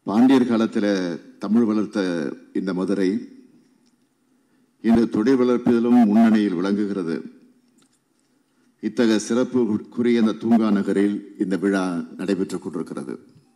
பாண்டியர் காலத்தில் தமிழ் வளர்த்த இந்த மதுரை இன்று தொழில் வளர்ப்பதிலும் முன்னணியில் விளங்குகிறது இத்தகைய சிறப்புக்குரிய இந்த தூங்கா நகரில் இந்த விழா நடைபெற்றுக் கொண்டிருக்கிறது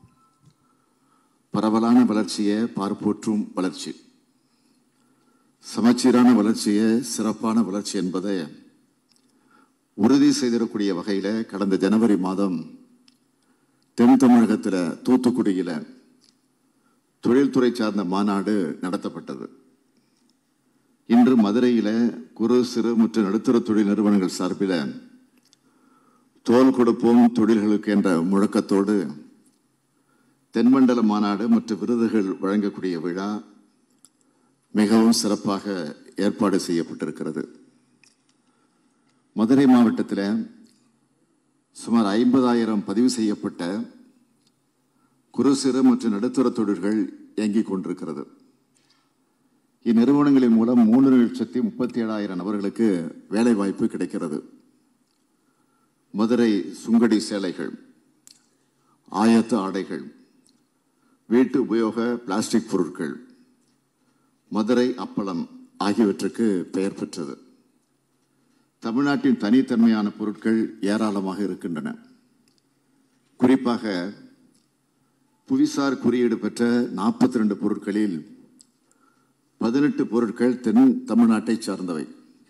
பரவலான வளர்ச்சியை பார்ப்போற்றும் வளர்ச்சி சமச்சீரான வளர்ச்சியை சிறப்பான வளர்ச்சி என்பதை உறுதி செய்திடக்கூடிய வகையில கடந்த ஜனவரி மாதம் தென் தமிழகத்தில் தூத்துக்குடியில் தொழில்துறை சார்ந்த மாநாடு நடத்தப்பட்டது இன்று மதுரையில் குறு சிறு மற்றும் நடுத்தர தொழில் நிறுவனங்கள் சார்பில் தோல் கொடுப்போம் தொழில்களுக்கு என்ற முழக்கத்தோடு தென்மண்டல மாநாடு மற்றும் விருதுகள் வழங்கக்கூடிய விழா மிகவும் சிறப்பாக ஏற்பாடு செய்யப்பட்டிருக்கிறது மதுரை மாவட்டத்தில் சுமார் ஐம்பதாயிரம் பதிவு செய்யப்பட்ட குறு சிறு மற்றும் நடுத்தர தொழில்கள் இயங்கிக் கொண்டிருக்கிறது இந்நிறுவனங்களின் மூலம் மூன்று லட்சத்தி முப்பத்தி ஏழாயிரம் நபர்களுக்கு வேலை வாய்ப்பு கிடைக்கிறது மதுரை சுங்கடி சேலைகள் ஆயத்த ஆடைகள் வீட்டு உபயோக பிளாஸ்டிக் பொருட்கள் மதுரை அப்பளம் ஆகியவற்றுக்கு பெயர் பெற்றது தமிழ்நாட்டின் தனித்தன்மையான பொருட்கள் ஏராளமாக இருக்கின்றன குறிப்பாக புவிசார் குறியீடு பெற்ற நாற்பத்தி ரெண்டு பொருட்களில் பதினெட்டு பொருட்கள் தென் தமிழ்நாட்டை சார்ந்தவை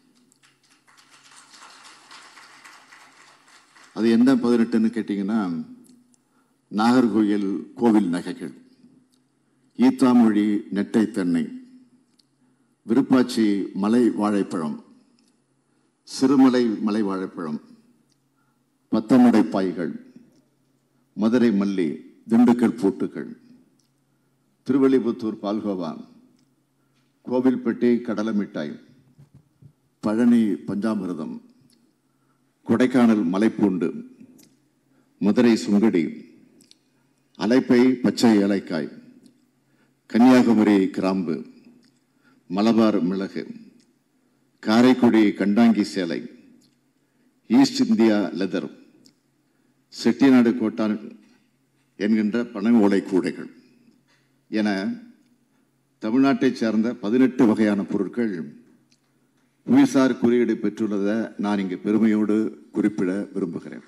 அது என்ன பதினெட்டுன்னு கேட்டீங்கன்னா நாகர்கோயில் கோவில் நகைகள் ஈத்தாமொழி நெட்டை தென்னை விருப்பாச்சி மலை வாழைப்பழம் சிறுமலை மலை வாழைப்பழம் பத்தமடை பாய்கள் மதுரை மல்லி திண்டுக்கல் பூட்டுக்கள் திருவள்ளிபுத்தூர் பால்கோவா கோவில்பட்டி கடலை மிட்டாய் பழனி பஞ்சாமிர்தம் கொடைக்கானல் மலைப்பூண்டு மதுரை சுங்கடி அலைப்பை பச்சை ஏலைக்காய் கன்னியாகுமரி கிராம்பு மலபார் மிளகு காரைக்குடி கண்டாங்கி சேலை ஈஸ்ட் இந்தியா லெதர் செட்டிநாடு கோட்டான் என்கின்ற பனை ஓலை கூடைகள் என தமிழ்நாட்டைச் சேர்ந்த பதினெட்டு வகையான பொருட்கள் புவிசார் குறியீடு பெற்றுள்ளதை நான் இங்கு பெருமையோடு குறிப்பிட விரும்புகிறேன்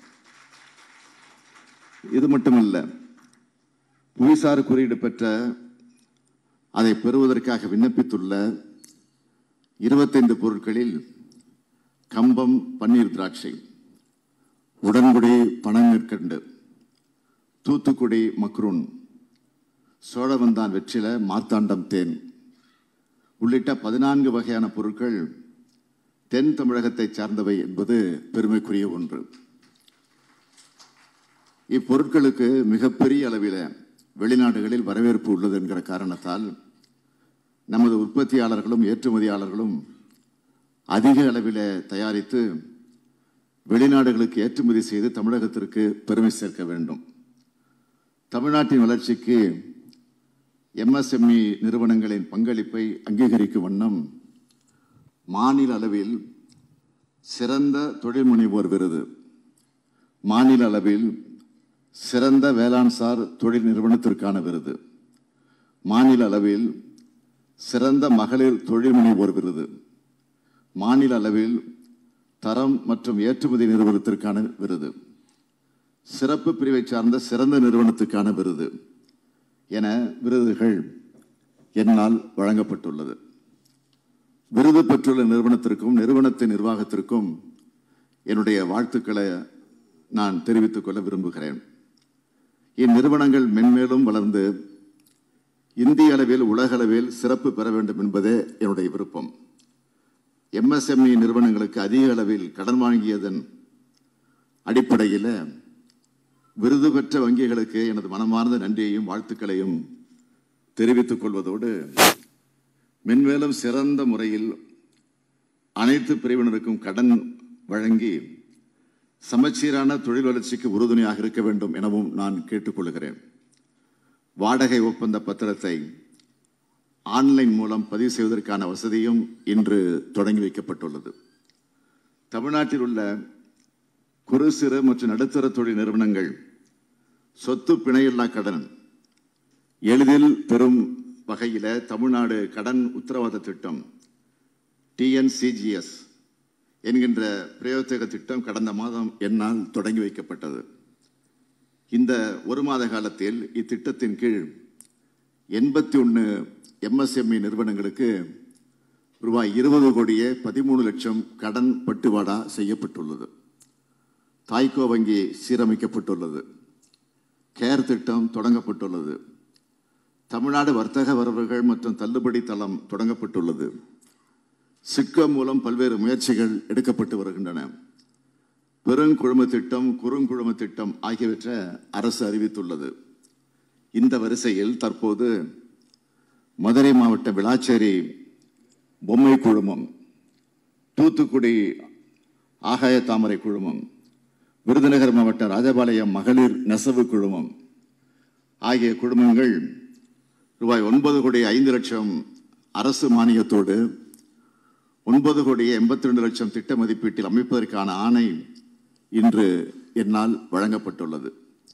இது மட்டுமல்ல புவிசார் குறியீடு பெற்ற அதை பெறுவதற்காக விண்ணப்பித்துள்ள இருபத்தைந்து பொருட்களில் கம்பம் பன்னீர் திராட்சை உடன்குடி பனங்கற்கண்டு தூத்துக்குடி மக்ரூன் சோழவந்தான் வெற்றில மார்த்தாண்டம் தேன் உள்ளிட்ட பதினான்கு வகையான பொருட்கள் தென் தமிழகத்தை சார்ந்தவை என்பது பெருமைக்குரிய ஒன்று இப்பொருட்களுக்கு மிகப்பெரிய அளவில் வெளிநாடுகளில் வரவேற்பு உள்ளது என்கிற காரணத்தால் நமது உற்பத்தியாளர்களும் ஏற்றுமதியாளர்களும் அதிக அளவில் தயாரித்து வெளிநாடுகளுக்கு ஏற்றுமதி செய்து தமிழகத்திற்கு பெருமை சேர்க்க வேண்டும் தமிழ்நாட்டின் வளர்ச்சிக்கு எம்எஸ்எம்இ நிறுவனங்களின் பங்களிப்பை அங்கீகரிக்கும் வண்ணம் மாநில அளவில் சிறந்த தொழில் முனைவோர் விருது மாநில அளவில் சிறந்த வேளாண்சார் தொழில் நிறுவனத்திற்கான விருது மாநில அளவில் சிறந்த மகளிர் தொழில் முனைவோர் விருது மாநில அளவில் தரம் மற்றும் ஏற்றுமதி நிறுவனத்திற்கான விருது சிறப்பு பிரிவை சார்ந்த சிறந்த நிறுவனத்துக்கான விருது என விருதுகள் என்னால் வழங்கப்பட்டுள்ளது விருது பெற்றுள்ள நிறுவனத்திற்கும் நிறுவனத்தின் நிர்வாகத்திற்கும் என்னுடைய வாழ்த்துக்களை நான் தெரிவித்துக் கொள்ள விரும்புகிறேன் இந்நிறுவனங்கள் மென்மேலும் வளர்ந்து இந்திய அளவில் உலக அளவில் சிறப்பு பெற வேண்டும் என்பதே என்னுடைய விருப்பம் எம்எஸ்எம்இ நிறுவனங்களுக்கு அதிக அளவில் கடன் வாங்கியதன் அடிப்படையில் விருது பெற்ற வங்கிகளுக்கு எனது மனமார்ந்த நன்றியையும் வாழ்த்துக்களையும் தெரிவித்துக் கொள்வதோடு மென்மேலும் சிறந்த முறையில் அனைத்து பிரிவினருக்கும் கடன் வழங்கி சமச்சீரான தொழில் வளர்ச்சிக்கு உறுதுணையாக இருக்க வேண்டும் எனவும் நான் கேட்டுக்கொள்கிறேன் வாடகை ஒப்பந்த பத்திரத்தை ஆன்லைன் மூலம் பதிவு செய்வதற்கான வசதியும் இன்று தொடங்கி வைக்கப்பட்டுள்ளது தமிழ்நாட்டில் உள்ள குறு சிறு மற்றும் நடுத்தர தொழில் நிறுவனங்கள் சொத்து பிணையில்லா கடன் எளிதில் பெறும் வகையில தமிழ்நாடு கடன் உத்தரவாத திட்டம் டிஎன்சிஜிஎஸ் என்கின்ற பிரயோஜக திட்டம் கடந்த மாதம் என்னால் தொடங்கி வைக்கப்பட்டது இந்த ஒரு மாத காலத்தில் இத்திட்டத்தின் கீழ் எண்பத்தி ஒன்று எம்எஸ்எம்இ நிறுவனங்களுக்கு ரூபாய் இருபது கோடியே பதிமூணு லட்சம் கடன் பட்டுவாடா செய்யப்பட்டுள்ளது தாய்கோ வங்கி சீரமைக்கப்பட்டுள்ளது கேர் திட்டம் தொடங்கப்பட்டுள்ளது தமிழ்நாடு வர்த்தக வரவுகள் மற்றும் தள்ளுபடி தளம் தொடங்கப்பட்டுள்ளது சிட்கோ மூலம் பல்வேறு முயற்சிகள் எடுக்கப்பட்டு வருகின்றன பெருங்குழும திட்டம் குறுங்குழும திட்டம் ஆகியவற்றை அரசு அறிவித்துள்ளது இந்த வரிசையில் தற்போது மதுரை மாவட்ட விளாச்சேரி பொம்மை குழுமம் தூத்துக்குடி ஆகாய தாமரை குழுமம் விருதுநகர் மாவட்ட ராஜபாளையம் மகளிர் நெசவு குழுமம் ஆகிய குழுமங்கள் ரூபாய் ஒன்பது கோடி ஐந்து லட்சம் அரசு மானியத்தோடு ஒன்பது கோடி எண்பத்தி ரெண்டு லட்சம் திட்ட மதிப்பீட்டில் அமைப்பதற்கான ஆணை இன்று என்னால் வழங்கப்பட்டுள்ளது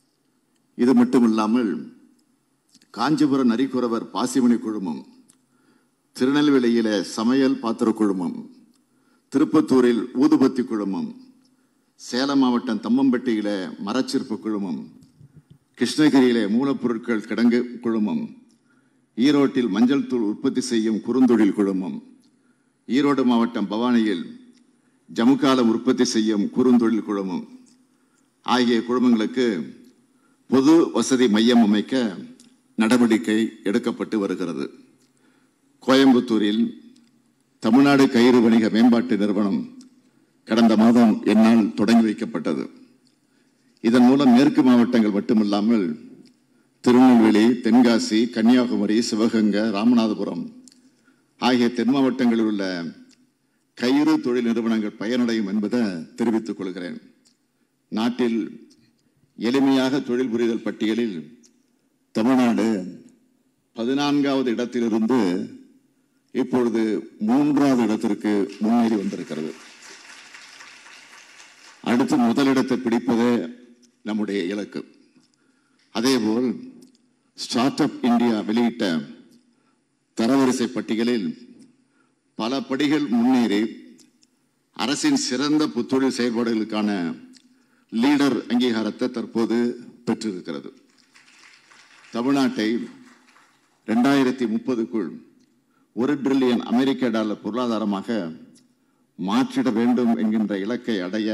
இது மட்டுமில்லாமல் காஞ்சிபுரம் நரிக்குறவர் பாசிமணி குழுமம் திருநெல்வேலியில சமையல் பாத்திர குழுமம் திருப்பத்தூரில் ஊதுபத்தி குழுமம் சேலம் மாவட்டம் தம்மம்பட்டியில மரச்சிற்பு குழுமம் கிருஷ்ணகிரியிலே மூலப்பொருட்கள் கிடங்கு குழுமம் ஈரோட்டில் மஞ்சள் தூள் உற்பத்தி செய்யும் குறுந்தொழில் குழுமம் ஈரோடு மாவட்டம் பவானியில் ஜமுக்காலம் உற்பத்தி செய்யும் குறுந்தொழில் குழுமம் ஆகிய குழுமங்களுக்கு பொது வசதி மையம் அமைக்க நடவடிக்கை எடுக்கப்பட்டு வருகிறது கோயம்புத்தூரில் தமிழ்நாடு கயிறு வணிக மேம்பாட்டு நிறுவனம் கடந்த மாதம் என்னால் தொடங்கி வைக்கப்பட்டது இதன் மூலம் மேற்கு மாவட்டங்கள் மட்டுமில்லாமல் திருநெல்வேலி தென்காசி கன்னியாகுமரி சிவகங்கை ராமநாதபுரம் ஆகிய தென் மாவட்டங்களில் உள்ள கயிறு தொழில் நிறுவனங்கள் பயனடையும் என்பதை தெரிவித்துக் கொள்கிறேன் நாட்டில் எளிமையாக தொழில் புரிதல் பட்டியலில் தமிழ்நாடு பதினான்காவது இடத்திலிருந்து இப்பொழுது மூன்றாவது இடத்திற்கு முன்னேறி வந்திருக்கிறது அடுத்து முதலிடத்தை பிடிப்பதே நம்முடைய இலக்கு அதேபோல் ஸ்டார்ட் அப் இந்தியா வெளியிட்ட தரவரிசை பட்டியலில் பல படிகள் முன்னேறி அரசின் சிறந்த புத்தொழில் செயல்பாடுகளுக்கான லீடர் அங்கீகாரத்தை தற்போது பெற்றிருக்கிறது தமிழ்நாட்டை ரெண்டாயிரத்தி முப்பதுக்குள் ஒரு டிரில்லியன் அமெரிக்க டாலர் பொருளாதாரமாக மாற்றிட வேண்டும் என்கின்ற இலக்கை அடைய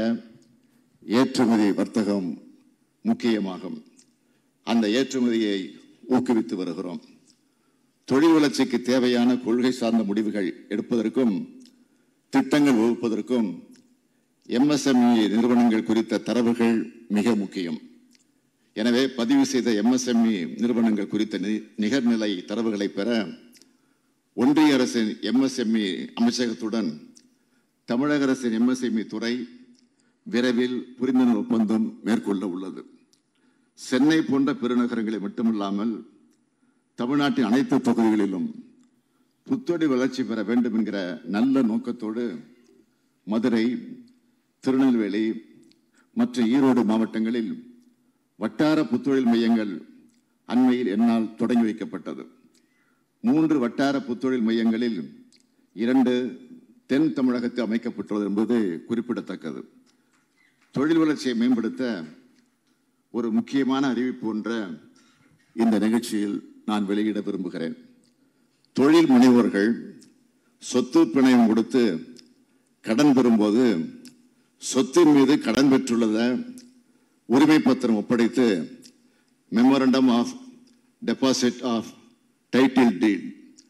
ஏற்றுமதி வர்த்தகம் முக்கியமாகும் அந்த ஏற்றுமதியை ஊக்குவித்து வருகிறோம் தொழில் வளர்ச்சிக்கு தேவையான கொள்கை சார்ந்த முடிவுகள் எடுப்பதற்கும் திட்டங்கள் வகுப்பதற்கும் எம்எஸ்எம்இ நிறுவனங்கள் குறித்த தரவுகள் மிக முக்கியம் எனவே பதிவு செய்த எம்எஸ்எம்இ நிறுவனங்கள் குறித்த நி- நிகர்நிலை தரவுகளை பெற ஒன்றிய அரசின் எம்எஸ்எம்இ அமைச்சகத்துடன் தமிழக அரசின் எம்எஸ்எம்இ துறை விரைவில் புரிந்துணர்வு ஒப்பந்தம் மேற்கொள்ள உள்ளது சென்னை போன்ற பெருநகரங்களில் மட்டுமில்லாமல் தமிழ்நாட்டின் அனைத்து தொகுதிகளிலும் புத்தொடி வளர்ச்சி பெற வேண்டும் என்கிற நல்ல நோக்கத்தோடு மதுரை திருநெல்வேலி மற்றும் ஈரோடு மாவட்டங்களில் வட்டார புத்தொழில் மையங்கள் அண்மையில் என்னால் தொடங்கி வைக்கப்பட்டது மூன்று வட்டார புத்தொழில் மையங்களில் இரண்டு தென் தமிழகத்தில் அமைக்கப்பட்டுள்ளது என்பது குறிப்பிடத்தக்கது தொழில் வளர்ச்சியை மேம்படுத்த ஒரு முக்கியமான அறிவிப்பு ஒன்ற இந்த நிகழ்ச்சியில் நான் வெளியிட விரும்புகிறேன் தொழில் முனைவோர்கள் சொத்து பிணையம் கொடுத்து கடன் பெறும்போது சொத்தின் மீது கடன் பெற்றுள்ளத உரிமை பத்திரம் ஒப்படைத்து memorandum of deposit of title deed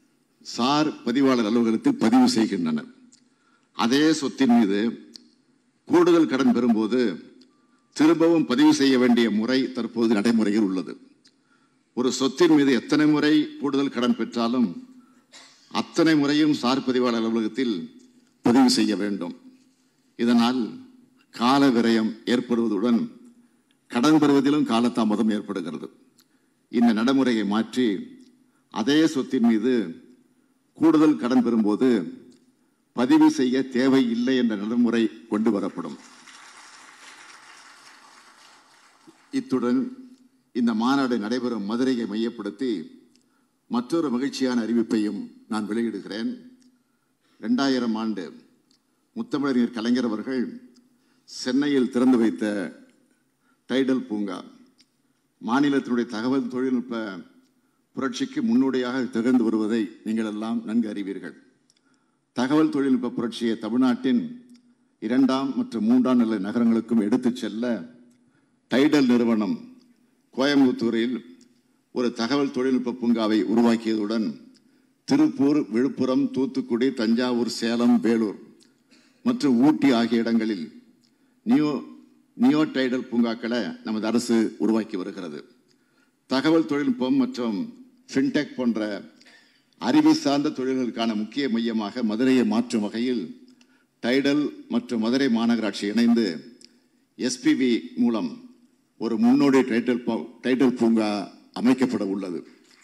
சார் பதிவாளர் அலுவலகத்தில் பதிவு செய்கின்றனர் அதே சொத்தின் மீது கூடுதல் கடன் பெறும்போது திரும்பவும் பதிவு செய்ய வேண்டிய முறை தற்போது நடைமுறையில் உள்ளது ஒரு சொத்தின் மீது எத்தனை முறை கூடுதல் கடன் பெற்றாலும் அத்தனை முறையும் சார் பதிவாளர் அலுவலகத்தில் பதிவு செய்ய வேண்டும் இதனால் கால விரயம் ஏற்படுவதுடன் கடன் பெறுவதிலும் காலதாமதம் ஏற்படுகிறது இந்த நடைமுறையை மாற்றி அதே சொத்தின் மீது கூடுதல் கடன் பெறும்போது பதிவு செய்ய தேவை இல்லை என்ற நடைமுறை கொண்டு வரப்படும் இத்துடன் இந்த மாநாடு நடைபெறும் மதுரையை மையப்படுத்தி மற்றொரு மகிழ்ச்சியான அறிவிப்பையும் நான் வெளியிடுகிறேன் ரெண்டாயிரம் ஆண்டு முத்தமிழறிஞர் கலைஞர் அவர்கள் சென்னையில் திறந்து வைத்த டைடல் பூங்கா மாநிலத்தினுடைய தகவல் தொழில்நுட்ப புரட்சிக்கு முன்னோடியாக திகழ்ந்து வருவதை நீங்கள் எல்லாம் நன்கு அறிவீர்கள் தகவல் தொழில்நுட்ப புரட்சியை தமிழ்நாட்டின் இரண்டாம் மற்றும் மூன்றாம் நிலை நகரங்களுக்கும் எடுத்துச் செல்ல டைடல் நிறுவனம் கோயம்புத்தூரில் ஒரு தகவல் தொழில்நுட்ப பூங்காவை உருவாக்கியதுடன் திருப்பூர் விழுப்புரம் தூத்துக்குடி தஞ்சாவூர் சேலம் வேலூர் மற்றும் ஊட்டி ஆகிய இடங்களில் நியோ நியோ டைடல் பூங்காக்களை நமது அரசு உருவாக்கி வருகிறது தகவல் தொழில்நுட்பம் மற்றும் ஃபின்டெக் போன்ற அறிவு சார்ந்த தொழில்களுக்கான முக்கிய மையமாக மதுரையை மாற்றும் வகையில் டைடல் மற்றும் மதுரை மாநகராட்சி இணைந்து எஸ்பிவி மூலம் ஒரு முன்னோடி டைடல் ப- டைடல் பூங்கா அமைக்கப்பட உள்ளது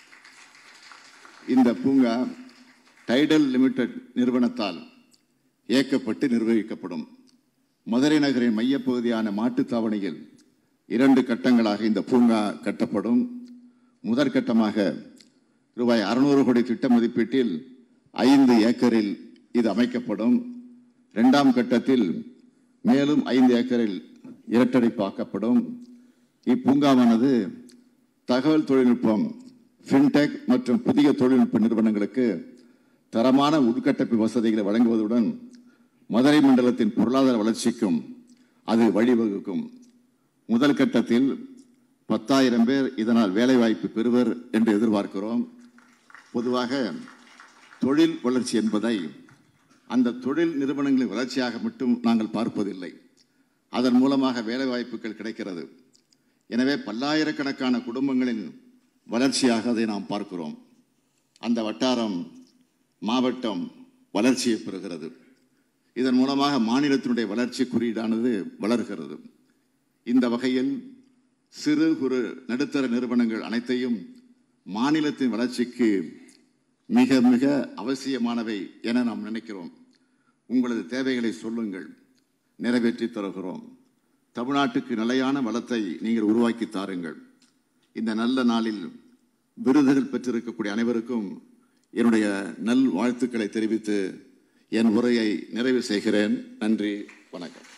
இந்த பூங்கா டைடல் லிமிடெட் நிறுவனத்தால் இயக்கப்பட்டு நிர்வகிக்கப்படும் மதுரை நகரின் மையப்பகுதியான மாட்டுத்தாவணியில் இரண்டு கட்டங்களாக இந்த பூங்கா கட்டப்படும் முதற்கட்டமாக ரூபாய் அறுநூறு கோடி திட்ட மதிப்பீட்டில் ஐந்து ஏக்கரில் இது அமைக்கப்படும் இரண்டாம் கட்டத்தில் மேலும் ஐந்து ஏக்கரில் இரட்டடிப்பாக்கப்படும் இப்பூங்காவானது தகவல் தொழில்நுட்பம் ஃபின்டெக் மற்றும் புதிய தொழில்நுட்ப நிறுவனங்களுக்கு தரமான உள்கட்டமைப்பு வசதிகளை வழங்குவதுடன் மதுரை மண்டலத்தின் பொருளாதார வளர்ச்சிக்கும் அது வழிவகுக்கும் முதல் கட்டத்தில் பத்தாயிரம் பேர் இதனால் வேலைவாய்ப்பு பெறுவர் என்று எதிர்பார்க்கிறோம் பொதுவாக தொழில் வளர்ச்சி என்பதை அந்த தொழில் நிறுவனங்களின் வளர்ச்சியாக மட்டும் நாங்கள் பார்ப்பதில்லை அதன் மூலமாக வேலைவாய்ப்புகள் கிடைக்கிறது எனவே பல்லாயிரக்கணக்கான குடும்பங்களின் வளர்ச்சியாக அதை நாம் பார்க்கிறோம் அந்த வட்டாரம் மாவட்டம் வளர்ச்சியை பெறுகிறது இதன் மூலமாக மாநிலத்தினுடைய வளர்ச்சி குறியீடானது வளர்கிறது இந்த வகையில் சிறு குறு நடுத்தர நிறுவனங்கள் அனைத்தையும் மாநிலத்தின் வளர்ச்சிக்கு மிக மிக அவசியமானவை என நாம் நினைக்கிறோம் உங்களது தேவைகளை சொல்லுங்கள் நிறைவேற்றி தருகிறோம் தமிழ்நாட்டுக்கு நிலையான வளத்தை நீங்கள் உருவாக்கி தாருங்கள் இந்த நல்ல நாளில் விருதுகள் பெற்றிருக்கக்கூடிய அனைவருக்கும் என்னுடைய நல் வாழ்த்துக்களை தெரிவித்து என் உரையை நிறைவு செய்கிறேன் நன்றி வணக்கம்